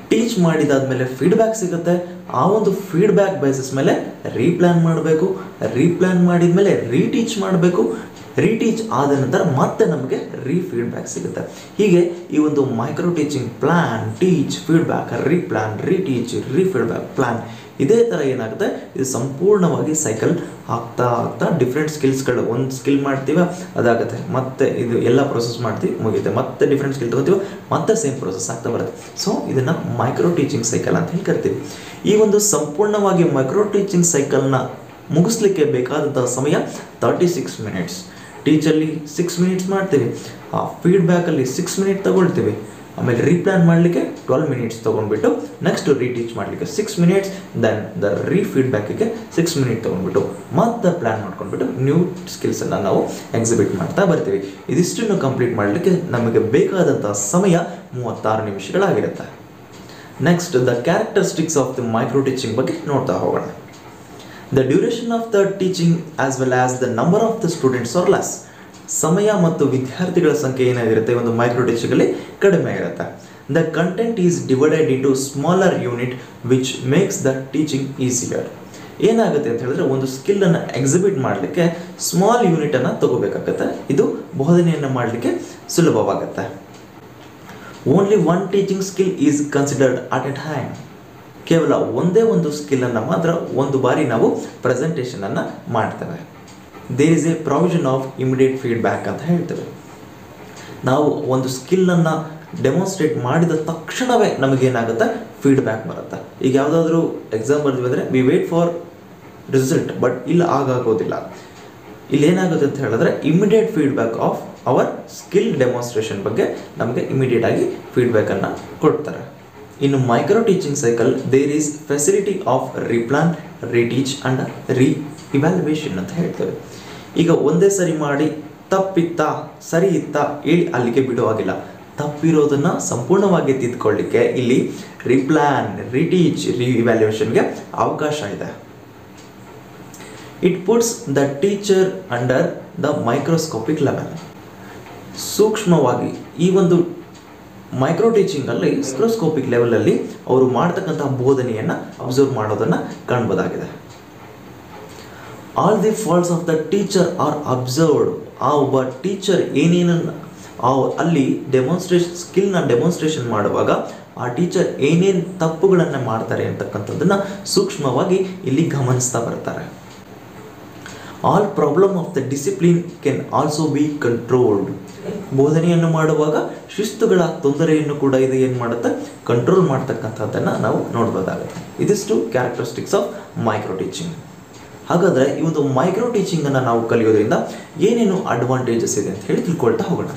Speaker 1: ಟೀಚ್ ಮಾಡಿದಾದ್ಮೇಲೆ ಫೀಡ್ಬ್ಯಾಕ್ ಸಿಗುತ್ತೆ ಆ ಒಂದು ಫೀಡ್ಬ್ಯಾಕ್ ಬೇಸಿಸ್ ಮೇಲೆ ರೀಪ್ಲ್ಯಾನ್ ಮಾಡಬೇಕು ರೀಪ್ಲ್ಯಾನ್ ಮಾಡಿದ್ಮೇಲೆ ರೀಟೀಚ್ ಮಾಡಬೇಕು ರೀಟೀಚ್ ಆದ ನಂತರ ಮತ್ತೆ ನಮಗೆ ರೀ ಫೀಡ್ಬ್ಯಾಕ್ ಸಿಗುತ್ತೆ ಹೀಗೆ ಈ ಒಂದು micro teaching plan teach feedback replan reteach re feedback plan ಇದೇ ಥರ ಏನಾಗುತ್ತೆ ಇದು ಸಂಪೂರ್ಣವಾಗಿ ಸೈಕಲ್ ಆಗ್ತಾ ಆಗ್ತಾ ಡಿಫ್ರೆಂಟ್ ಸ್ಕಿಲ್ಸ್ಗಳು ಒಂದು ಸ್ಕಿಲ್ ಮಾಡ್ತೀವ ಅದಾಗುತ್ತೆ ಮತ್ತೆ ಇದು ಎಲ್ಲ ಪ್ರೊಸೆಸ್ ಮಾಡ್ತೀವಿ ಮುಗಿಯುತ್ತೆ ಮತ್ತೆ ಡಿಫ್ರೆಂಟ್ ಸ್ಕಿಲ್ ತೊಗೋತೀವಿ ಮತ್ತೆ ಸೇಮ್ ಪ್ರೊಸೆಸ್ ಆಗ್ತಾ ಬರುತ್ತೆ ಸೊ ಇದನ್ನು ಮೈಕ್ರೋ ಟೀಚಿಂಗ್ ಸೈಕಲ್ ಅಂತ ಹೇಳಿ ಕರಿತೀವಿ ಈ ಒಂದು ಸಂಪೂರ್ಣವಾಗಿ ಮೈಕ್ರೋ ಟೀಚಿಂಗ್ ಸೈಕಲ್ನ ಮುಗಿಸ್ಲಿಕ್ಕೆ ಬೇಕಾದಂಥ ಸಮಯ ತರ್ಟಿ ಸಿಕ್ಸ್ ಮಿನಿಟ್ಸ್ ಟೀಚಲ್ಲಿ ಸಿಕ್ಸ್ ಮಿನಿಟ್ಸ್ ಮಾಡ್ತೀವಿ ಆ ಫೀಡ್ಬ್ಯಾಕಲ್ಲಿ ಸಿಕ್ಸ್ ಮಿನಿಟ್ ತಗೊಳ್ತೀವಿ ಆಮೇಲೆ ರೀಪ್ಲಾನ್ ಮಾಡಲಿಕ್ಕೆ ಟ್ವೆಲ್ ಮಿನಿಟ್ಸ್ ತೊಗೊಂಡ್ಬಿಟ್ಟು ನೆಕ್ಸ್ಟ್ ರೀಟೀಚ್ ಮಾಡಲಿಕ್ಕೆ ಸಿಕ್ಸ್ ಮಿನಿಟ್ಸ್ ದೆನ್ ದ ರೀ ಫೀಡ್ಬ್ಯಾಕಿಗೆ ಸಿಕ್ಸ್ ಮಿನಿಟ್ ತೊಗೊಂಡ್ಬಿಟ್ಟು ಮತ್ತೆ ಪ್ಲ್ಯಾನ್ ಮಾಡ್ಕೊಂಡ್ಬಿಟ್ಟು ನ್ಯೂ ಸ್ಕಿಲ್ಸನ್ನು ನಾವು ಎಕ್ಸಿಬಿಟ್ ಮಾಡ್ತಾ ಬರ್ತೀವಿ ಇದಿಷ್ಟನ್ನು ಕಂಪ್ಲೀಟ್ ಮಾಡಲಿಕ್ಕೆ ನಮಗೆ ಬೇಕಾದಂಥ ಸಮಯ ಮೂವತ್ತಾರು ನಿಮಿಷಗಳಾಗಿರುತ್ತೆ next the characteristics of the micro teaching ಬಗ್ಗೆ ನೋಡ್ತಾ ಹೋಗೋಣ the duration of the teaching as well as the number of the students are less ಸಮಯ ಮತ್ತು ವಿದ್ಯಾರ್ಥಿಗಳ ಸಂಖ್ಯೆ ಏನಾಗಿರುತ್ತೆ ಒಂದು ಮೈಕ್ರೋ ಟೀಚಿಂಗಲ್ಲಿ ಕಡಿಮೆ ಇರುತ್ತೆ the content is divided into smaller unit which makes the teaching easier ಏನಾಗುತ್ತೆ ಅಂತ ಹೇಳಿದ್ರೆ ಒಂದು ಸ್ಕಿಲ್ಲನ್ನು ಎಕ್ಸಿಬಿಟ್ ಮಾಡಲಿಕ್ಕೆ ಸ್ಮಾಲ್ ಯೂನಿಟನ್ನು ತಗೋಬೇಕಾಗತ್ತೆ ಇದು ಬೋಧನೆಯನ್ನು ಮಾಡಲಿಕ್ಕೆ ಸುಲಭವಾಗುತ್ತೆ only one teaching skill is considered at a time ಕೇವಲ ಒಂದೇ ಒಂದು ಸ್ಕಿಲ್ಲನ್ನು ಮಾತ್ರ ಒಂದು ಬಾರಿ ನಾವು ಪ್ರೆಸೆಂಟೇಷನನ್ನು ಮಾಡ್ತೇವೆ there is a provision of immediate feedback ಅಂತ ಹೇಳ್ತೇವೆ ನಾವು ಒಂದು ಸ್ಕಿಲ್ಲನ್ನು ಡೆಮಾನ್ಸ್ಟ್ರೇಟ್ ಮಾಡಿದ ತಕ್ಷಣವೇ ನಮಗೇನಾಗುತ್ತೆ ಫೀಡ್ಬ್ಯಾಕ್ ಬರುತ್ತೆ ಈಗ ಯಾವುದಾದ್ರೂ ಎಕ್ಸಾಮ್ ಬರ್ತೀವಿ ಅಂದರೆ we wait for result but ಇಲ್ಲಿ ಆಗಾಗೋದಿಲ್ಲ ಇಲ್ಲಿ ಏನಾಗುತ್ತೆ ಅಂತ ಹೇಳಿದ್ರೆ immediate feedback of our skill demonstration ಬಗ್ಗೆ ನಮಗೆ ಇಮಿಡಿಯೇಟ್ ಆಗಿ ಫೀಡ್ಬ್ಯಾಕನ್ನು ಕೊಡ್ತಾರೆ ಇನ್ನು micro teaching cycle there is facility of replan reteach and re evaluation ಅಂತ ಹೇಳ್ತೇವೆ ಈಗ ಒಂದೇ ಸರಿ ಮಾಡಿ ತಪ್ಪಿತ್ತಾ ಸರಿ ಇತ್ತಾ ಹೇಳಿ ಅಲ್ಲಿಗೆ ಬಿಡುವಾಗಿಲ್ಲ ತಪ್ಪಿರೋದನ್ನು ಸಂಪೂರ್ಣವಾಗಿ ತಿದ್ಕೊಳ್ಳಿಕ್ಕೆ ಇಲ್ಲಿ ರಿಪ್ಲಾನ್ ರಿಟೀಚ್ ರಿ ಇವ್ಯಾಲ್ಯುಯೇಷನ್ಗೆ ಅವಕಾಶ ಇದೆ it puts the teacher under the microscopic level ಸೂಕ್ಷ್ಮವಾಗಿ ಈ ಒಂದು ಮೈಕ್ರೋ ಟೀಚಿಂಗಲ್ಲಿ ಮೈಕ್ರೋಸ್ಕೋಪಿಕ್ ಲೆವೆಲಲ್ಲಿ ಅವರು ಮಾಡ್ತಕ್ಕಂತಹ ಬೋಧನೆಯನ್ನು ಅಬ್ಸರ್ವ್ ಮಾಡೋದನ್ನು ಕಾಣ್ಬೋದಾಗಿದೆ all the faults of the teacher are observed ಆ ಒಬ್ಬ ಟೀಚರ್ ಏನೇನನ್ನು ಆ ಅಲ್ಲಿ ಡೆಮಾನ್ಸ್ಟ್ರೇಷನ್ ಸ್ಕಿಲ್ನ ಡೆಮಾನ್ಸ್ಟ್ರೇಷನ್ ಮಾಡುವಾಗ ಆ ಟೀಚರ್ ಏನೇನು ತಪ್ಪುಗಳನ್ನು ಮಾಡ್ತಾರೆ ಅಂತಕ್ಕಂಥದ್ದನ್ನು ಸೂಕ್ಷ್ಮವಾಗಿ ಇಲ್ಲಿ ಗಮನಿಸ್ತಾ ಬರ್ತಾರೆ all problem of the discipline can also be controlled ಬೋಧನೆಯನ್ನು ಮಾಡುವಾಗ ಶಿಸ್ತುಗಳ ತೊಂದರೆಯನ್ನು ಕೂಡ ಇದು ಏನು ಮಾಡುತ್ತೆ ಕಂಟ್ರೋಲ್ ಮಾಡ್ತಕ್ಕಂಥದ್ದನ್ನು ನಾವು ನೋಡ್ಬೋದಾಗುತ್ತೆ ಇದಿಷ್ಟು ಕ್ಯಾರೆಕ್ಟರಿಸ್ಟಿಕ್ಸ್ ಆಫ್ ಮೈಕ್ರೋ ಟೀಚಿಂಗ್ ಹಾಗಾದರೆ ಈ ಒಂದು ಮೈಕ್ರೋ ಟೀಚಿಂಗನ್ನು ನಾವು ಕಲಿಯೋದ್ರಿಂದ ಏನೇನು ಅಡ್ವಾಂಟೇಜಸ್ ಇದೆ ಅಂತ ಹೇಳಿ ತಿಳ್ಕೊಳ್ತಾ ಹೋಗೋಣ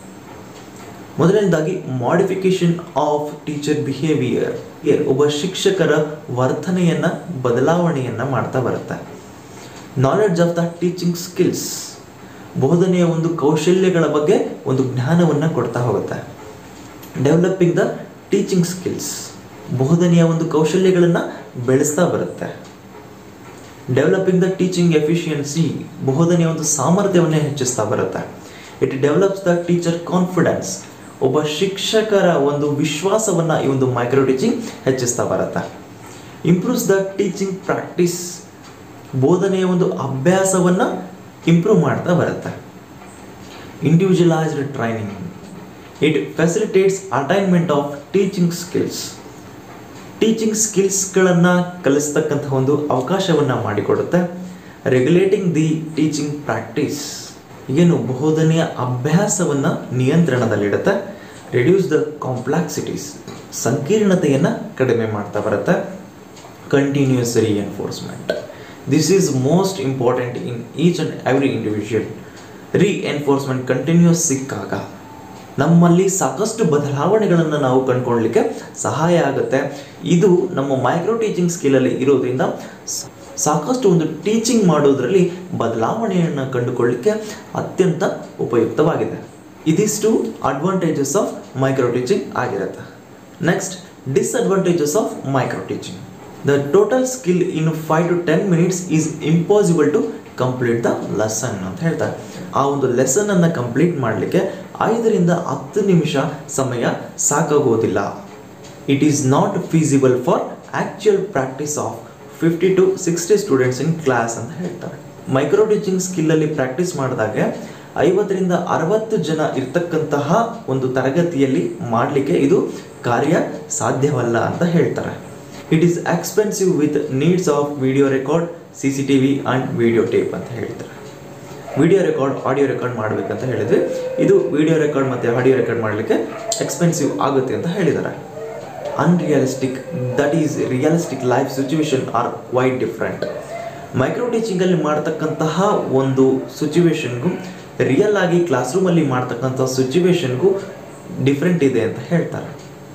Speaker 1: ಮೊದಲನೇದಾಗಿ ಮಾಡಿಫಿಕೇಶನ್ ಆಫ್ ಟೀಚರ್ ಬಿಹೇವಿಯರ್ ಒಬ್ಬ ಶಿಕ್ಷಕರ ವರ್ತನೆಯನ್ನು ಬದಲಾವಣೆಯನ್ನು ಮಾಡ್ತಾ ಬರುತ್ತೆ knowledge of the teaching skills ಬೋಧನೆಯ ಒಂದು ಕೌಶಲ್ಯಗಳ ಬಗ್ಗೆ ಒಂದು ಜ್ಞಾನವನ್ನು ಕೊಡ್ತಾ ಹೋಗುತ್ತೆ ಡೆವಲಪಿಂಗ್ ದ ಟೀಚಿಂಗ್ ಸ್ಕಿಲ್ಸ್ ಬೋಧನೆಯ ಒಂದು ಕೌಶಲ್ಯಗಳನ್ನು ಬೆಳೆಸ್ತಾ ಬರುತ್ತೆ ಡೆವಲಪಿಂಗ್ ದ ಟೀಚಿಂಗ್ ಎಫಿಷಿಯನ್ಸಿ ಬೋಧನೆಯ ಒಂದು ಸಾಮರ್ಥ್ಯವನ್ನು ಹೆಚ್ಚಿಸ್ತಾ ಬರುತ್ತೆ it develops the teacher confidence ಒಬ್ಬ ಶಿಕ್ಷಕರ ಒಂದು ವಿಶ್ವಾಸವನ್ನು ಈ ಒಂದು ಮೈಕ್ರೋ ಟೀಚಿಂಗ್ ಹೆಚ್ಚಿಸ್ತಾ ಬರುತ್ತೆ ಇಂಪ್ರೂವ್ಸ್ ದ ಟೀಚಿಂಗ್ ಪ್ರಾಕ್ಟೀಸ್ ಬೋಧನೆಯ ಒಂದು ಅಭ್ಯಾಸವನ್ನು ಇಂಪ್ರೂವ್ ಮಾಡ್ತಾ ಬರುತ್ತೆ individualised training it facilitates attainment of teaching skills teaching ಸ್ಕಿಲ್ಸ್ಗಳನ್ನು ಕಲಿಸ್ತಕ್ಕಂಥ ಒಂದು ಅವಕಾಶವನ್ನು ಮಾಡಿಕೊಡುತ್ತೆ ರೆಗ್ಯುಲೇಟಿಂಗ್ ದಿ ಟೀಚಿಂಗ್ ಪ್ರಾಕ್ಟೀಸ್ ಏನು ಬೋಧನೆಯ ಅಭ್ಯಾಸವನ್ನು ನಿಯಂತ್ರಣದಲ್ಲಿಡುತ್ತೆ ರಿಡ್ಯೂಸ್ ದ ಕಾಂಪ್ಲೆಕ್ಸಿಟೀಸ್ ಸಂಕೀರ್ಣತೆಯನ್ನು ಕಡಿಮೆ ಮಾಡ್ತಾ ಬರುತ್ತೆ continuous reinforcement this is most important in each and every individual reinforcement continuous ಸಿಕ್ಕಾಗ ನಮ್ಮಲ್ಲಿ ಸಾಕಷ್ಟು ಬದಲಾವಣೆಗಳನ್ನು ನಾವು ಕಂಡುಕೊಳ್ಳಲಿಕ್ಕೆ ಸಹಾಯ ಆಗುತ್ತೆ ಇದು ನಮ್ಮ ಮೈಕ್ರೋ ಟೀಚಿಂಗ್ ಸ್ಕಿಲಲ್ಲಿ ಇರೋದ್ರಿಂದ ಸಾಕಷ್ಟು ಒಂದು ಟೀಚಿಂಗ್ ಮಾಡೋದರಲ್ಲಿ ಬದಲಾವಣೆಯನ್ನು ಕಂಡುಕೊಳ್ಳಿಕ್ಕೆ ಅತ್ಯಂತ ಉಪಯುಕ್ತವಾಗಿದೆ ಇದಿಷ್ಟು ಅಡ್ವಾಂಟೇಜಸ್ ಆಫ್ ಮೈಕ್ರೋ ಟೀಚಿಂಗ್ ಆಗಿರುತ್ತೆ next disadvantages of micro teaching the total skill in five to ten minutes is impossible to complete the lesson ಅಂತ ಹೇಳ್ತಾರೆ ಆ ಒಂದು ಲೆಸನನ್ನು ಕಂಪ್ಲೀಟ್ ಮಾಡಲಿಕ್ಕೆ ಐದರಿಂದ ಹತ್ತು ನಿಮಿಷ ಸಮಯ ಸಾಕಾಗೋದಿಲ್ಲ it is not feasible for actual practice of fifty to sixty students in class ಅಂತ ಹೇಳ್ತಾರೆ ಮೈಕ್ರೋ ಟೀಚಿಂಗ್ ಸ್ಕಿಲ್ಲಲ್ಲಿ ಪ್ರಾಕ್ಟೀಸ್ ಮಾಡಿದಾಗ ಐವತ್ತರಿಂದ ಅರವತ್ತು ಜನ ಇರ್ತಕ್ಕಂತಹ ಒಂದು ತರಗತಿಯಲ್ಲಿ ಮಾಡಲಿಕ್ಕೆ ಇದು ಕಾರ್ಯ ಸಾಧ್ಯವಲ್ಲ ಅಂತ ಹೇಳ್ತಾರೆ it is expensive with needs of video record C C T V and video tape ಅಂತ ಹೇಳ್ತಾರೆ ವಿಡಿಯೋ ರೆಕಾರ್ಡ್ ಆಡಿಯೋ ರೆಕಾರ್ಡ್ ಮಾಡಬೇಕಂತ ಹೇಳಿದ್ವಿ ಇದು ವಿಡಿಯೋ ರೆಕಾರ್ಡ್ ಮತ್ತು ಆಡಿಯೋ ರೆಕಾರ್ಡ್ ಮಾಡಲಿಕ್ಕೆ ಎಕ್ಸ್ಪೆನ್ಸಿವ್ ಆಗುತ್ತೆ ಅಂತ ಹೇಳಿದ್ದಾರೆ unrealistic that is realistic life situation are quite different micro ಟೀಚಿಂಗಲ್ಲಿ ಮಾಡ್ತಕ್ಕಂತಹ ಒಂದು ಸಿಚುವೇಶನ್ಗೂ ರಿಯಲ್ ಆಗಿ ಕ್ಲಾಸ್ ರೂಮಲ್ಲಿ ಮಾಡ್ತಕ್ಕಂಥ ಸಿಚುವೇಶನ್ಗೂ ಡಿಫ್ರೆಂಟ್ ಇದೆ ಅಂತ ಹೇಳ್ತಾರೆ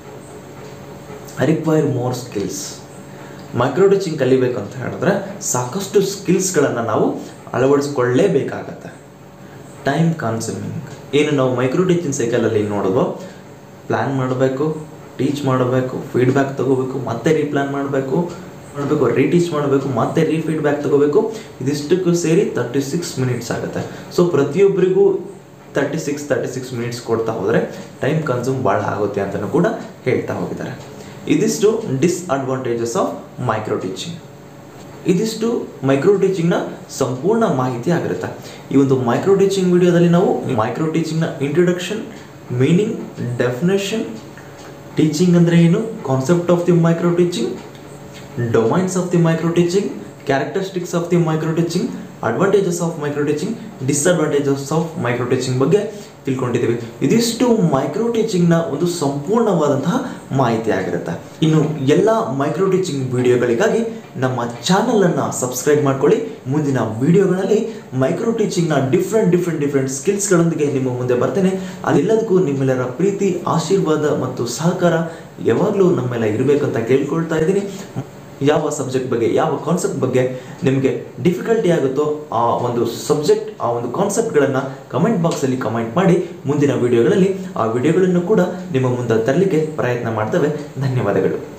Speaker 1: require more skills micro teaching ಕಲಿಬೇಕು ಅಂತ ಹೇಳಿದ್ರೆ ಸಾಕಷ್ಟು ಸ್ಕಿಲ್ಸ್ಗಳನ್ನು ನಾವು ಅಳವಡಿಸ್ಕೊಳ್ಳೇಬೇಕಾಗತ್ತೆ ಟೈಮ್ ಕನ್ಸ್ಯೂಮಿಂಗ್ ಏನು ನಾವು ಮೈಕ್ರೋ ಟೀಚಿಂಗ್ ಸೈಕಲಲ್ಲಿ ನೋಡಿದ್ವೋ ಪ್ಲ್ಯಾನ್ ಮಾಡಬೇಕು ಟೀಚ್ ಮಾಡಬೇಕು ಫೀಡ್ಬ್ಯಾಕ್ ತಗೋಬೇಕು ಮತ್ತೆ ರೀಪ್ಲಾನ್ ಮಾಡಬೇಕು ಮಾಡಬೇಕು ರೀಟೀಚ್ ಮಾಡಬೇಕು ಮತ್ತೆ ರೀ ಫೀಡ್ಬ್ಯಾಕ್ ತಗೋಬೇಕು ಇದಿಷ್ಟಕ್ಕೂ ಸೇರಿ ತರ್ಟಿ ಸಿಕ್ಸ್ ಮಿನಿಟ್ಸ್ ಆಗುತ್ತೆ ಸೊ ಪ್ರತಿಯೊಬ್ಬರಿಗೂ thirty six thirty six minutes ಕೊಡ್ತಾ ಹೋದರೆ ಟೈಮ್ ಕನ್ಸ್ಯೂಮ್ ಭಾಳ ಆಗುತ್ತೆ ಅಂತಲೂ ಕೂಡ ಹೇಳ್ತಾ ಹೋಗಿದ್ದಾರೆ ಇದಿಷ್ಟು ಡಿಸ್ಅಡ್ವಾಂಟೇಜಸ್ ಆಫ್ ಮೈಕ್ರೋ ಟೀಚಿಂಗ್ ಇದಿಷ್ಟು ಮೈಕ್ರೋ ಟೀಚಿಂಗ್ನ ಸಂಪೂರ್ಣ ಮಾಹಿತಿ ಆಗಿರುತ್ತೆ ಈ ಒಂದು ಮೈಕ್ರೋ ಟೀಚಿಂಗ್ ವಿಡಿಯೋದಲ್ಲಿ ನಾವು ಮೈಕ್ರೋ ಟೀಚಿಂಗ್ನ ಇಂಟ್ರೊಡಕ್ಷನ್ ಮೀನಿಂಗ್ ಡೆಫಿನೇಷನ್ ಟೀಚಿಂಗ್ ಅಂದರೆ ಏನು concept of the micro teaching domains of the micro teaching characteristics of the micro teaching advantages of micro teaching disadvantages of micro teaching ಬಗ್ಗೆ ತಿಳ್ಕೊಂಡಿದ್ದೀವಿ ಇದಿಷ್ಟು ಮೈಕ್ರೋ ಟೀಚಿಂಗ್ನ ಒಂದು ಸಂಪೂರ್ಣವಾದಂತಹ ಮಾಹಿತಿ ಆಗಿರುತ್ತೆ ಇನ್ನು ಎಲ್ಲ ಮೈಕ್ರೋ ಟೀಚಿಂಗ್ ವಿಡಿಯೋಗಳಿಗಾಗಿ ನಮ್ಮ ಚಾನಲನ್ನು ಸಬ್ಸ್ಕ್ರೈಬ್ ಮಾಡ್ಕೊಳ್ಳಿ ಮುಂದಿನ ವಿಡಿಯೋಗಳಲ್ಲಿ ಮೈಕ್ರೋ ಟೀಚಿಂಗ್ನ ಡಿಫ್ರೆಂಟ್ ಡಿಫ್ರೆಂಟ್ ಡಿಫ್ರೆಂಟ್ ಸ್ಕಿಲ್ಸ್ಗಳೊಂದಿಗೆ ನಿಮ್ಮ ಮುಂದೆ ಬರ್ತೇನೆ ಅದೆಲ್ಲದಕ್ಕೂ ನಿಮ್ಮೆಲ್ಲರ ಪ್ರೀತಿ ಆಶೀರ್ವಾದ ಮತ್ತು ಸಹಕಾರ ಯಾವಾಗಲೂ ನಮ್ಮೆಲ್ಲ ಇರಬೇಕಂತ ಕೇಳ್ಕೊಳ್ತಾ ಇದ್ದೀನಿ ಯಾವ ಸಬ್ಜೆಕ್ಟ್ ಬಗ್ಗೆ ಯಾವ ಕಾನ್ಸೆಪ್ಟ್ ಬಗ್ಗೆ ನಿಮಗೆ ಡಿಫಿಕಲ್ಟಿ ಆಗುತ್ತೋ ಆ ಒಂದು ಸಬ್ಜೆಕ್ಟ್ ಆ ಒಂದು ಕಾನ್ಸೆಪ್ಟ್ಗಳನ್ನು ಕಮೆಂಟ್ ಬಾಕ್ಸಲ್ಲಿ ಕಮೆಂಟ್ ಮಾಡಿ ಮುಂದಿನ ವಿಡಿಯೋಗಳಲ್ಲಿ ಆ ವಿಡಿಯೋಗಳನ್ನು ಕೂಡ ನಿಮ್ಮ ಮುಂದೆ ತರಲಿಕ್ಕೆ ಪ್ರಯತ್ನ ಮಾಡ್ತೇವೆ ಧನ್ಯವಾದಗಳು